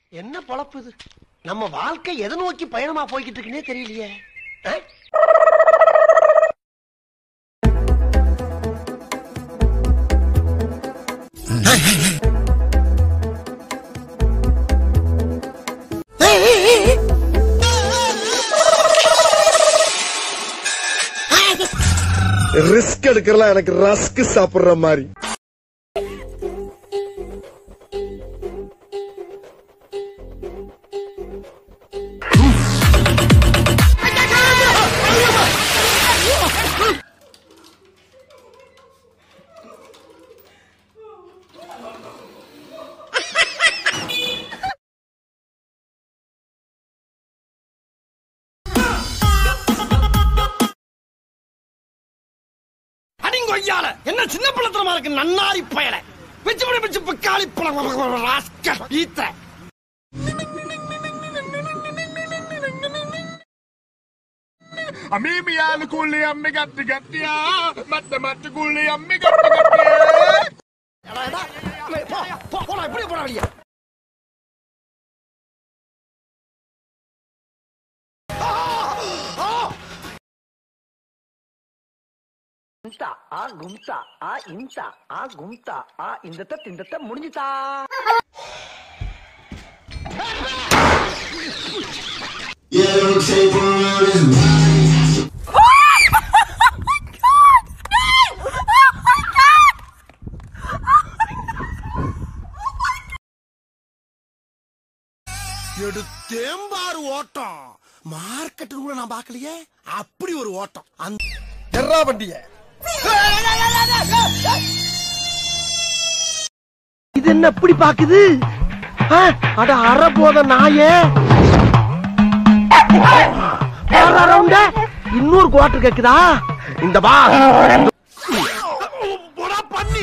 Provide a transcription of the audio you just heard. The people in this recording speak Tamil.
என்ன பொழப்பு இது நம்ம வாழ்க்கை எதை நோக்கி பயணமா போய்கிட்டு இருக்குன்னே தெரியலையே ஆ? ரிஸ்க் எடுக்கிறலாம் எனக்கு ரஸ்க் சாப்பிடுற மாதிரி அடிங்கொய்யால என்ன சின்ன பிள்ளத்தனமா இருக்கு நன்னாரி பயல பிச்சு பிடி பிச்சு பிக்காளி பழம் ராஸ்கல் ஈத்த Mimi al kulli ammi gatti gattiya matte matte kulli ammi gatti gattiya போடா இப்படி போடா வெளியே கும்தா ஆ கும்தா ஆ இம்தா ஆ கும்தா ஆ இந்த திண்டத்த முடிஞ்சுதா எடுத்தேம்பாரு ஓட்டம் மார்க்கெட்டு கூட நான் பார்க்கலையே அப்படி ஒரு ஓட்டம் அந்த எர்ரா வண்டிய இது என்ன எப்படி பாக்குது ஆ, அட அற போத நாயே பாரா ரவுண்ட, இன்னொரு குவார்டர் கேக்குதா இந்த பா போடா பண்ணி